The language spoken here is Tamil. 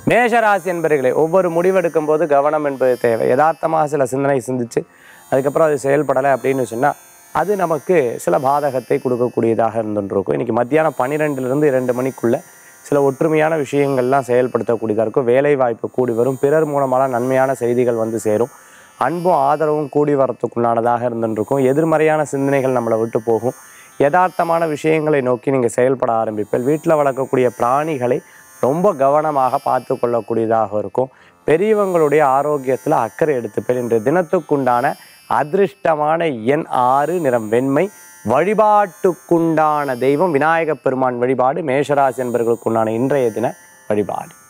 மேஷராசி என்பர்களே ஒவ்வொரு முடிவெடுக்கும் போது கவனம் என்பது தேவை யதார்த்தமாக சில சிந்தனை சிந்திச்சு அதுக்கப்புறம் அது செயல்படலை அப்படின்னு சொன்னால் அது நமக்கு சில பாதகத்தை கொடுக்கக்கூடியதாக இருந்துருக்கும் இன்றைக்கி மத்தியானம் பன்னிரெண்டுலேருந்து இரண்டு மணிக்குள்ளே சில ஒற்றுமையான விஷயங்கள்லாம் செயல்படுத்தக்கூடியதாக இருக்கும் வேலை வாய்ப்பு கூடி வரும் பிறர் மூலமான நன்மையான செய்திகள் வந்து சேரும் அன்பும் ஆதரவும் கூடி வரத்துக்குண்டானதாக இருந்துருக்கும் எதிர்மறையான சிந்தனைகள் நம்மளை விட்டு போகும் யதார்த்தமான விஷயங்களை நோக்கி நீங்கள் செயல்பட ஆரம்பிப்பீர்கள் வீட்டில் வளர்க்கக்கூடிய பிராணிகளை ரொம்ப கவனமாக பார்த்து கொள்ளக்கூடியதாக இருக்கும் பெரியவங்களுடைய ஆரோக்கியத்தில் அக்கறை எடுத்துப்பேன் இன்று தினத்துக்குண்டான அதிர்ஷ்டமான எண் ஆறு நிறம் வெண்மை வழிபாட்டுக்குண்டான தெய்வம் விநாயகப் பெருமான் வழிபாடு மேஷராசி என்பவர்களுக்குண்டான இன்றைய தின வழிபாடு